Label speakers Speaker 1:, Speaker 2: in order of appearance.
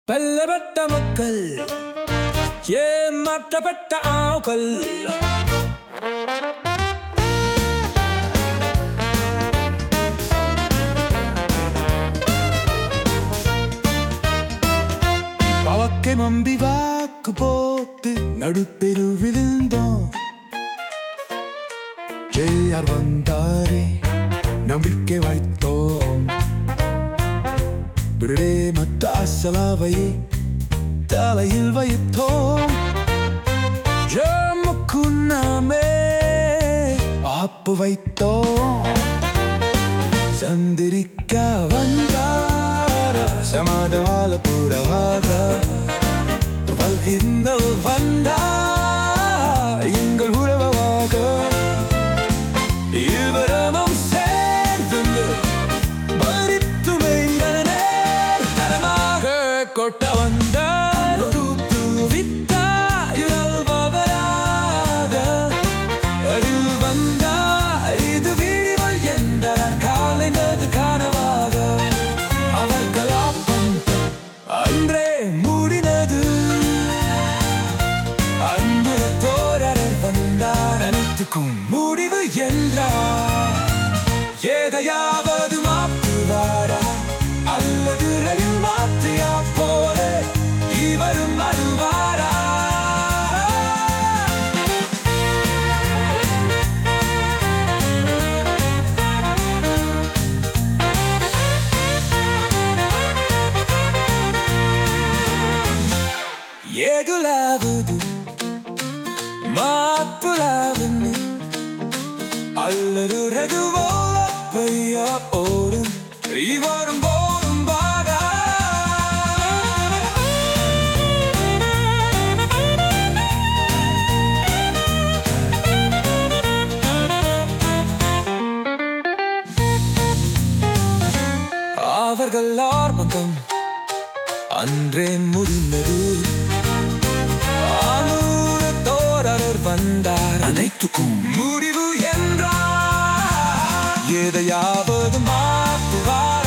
Speaker 1: வெல்லப்பட்ட மக்கள் ஏமாற்றப்பட்ட ஆக்கள் பவக்கை மம்பி வாக்கு போட்டு நடுத்தெருவில் இருந்தோம் ஜெயார் வந்தாரே நம்பிக்கை வைத்தோம் விடே மற்ற அசலாவை தலையில் வைத்தோம் ஜமுக்கு நாமே ஆப்பு வைத்தோம் சந்திரிக்கா வந்தார சமாதான புறவாக வல்கின்றல் வந்தா எங்கள் உறவாக இருவரமும் சேர்ந்து மறித்துமைந்தனே தரமாக கொட்ட வந்தார் தூத்து வித்தாயுழல் பவராக அருள் வந்தார் இது வீழ்வல் என்ற காலைந்தது கனவாக அவர்கள் ஆப்பம் அன்றே மூடினது அன்பு தோழர் வந்தார் அனைத்துக்கும் முடிவு என்றார் எதையாவது மாற்றுவாரா அல்லது ரயில் மாற்றியா போல இவரும் வருவாரா ఏగులాగుదు మార్పులాగుంది அல்லது ரகுவோ பையா ஓடும் இவரும் போடும் பாடா அவர்கள் ஆர்மகம் அன்றே முடிந்தது ஆனூறு தோழர் வந்தார் அனைத்துக்கும் முடிவு என்றார் எதையாவது மாற்றுவார்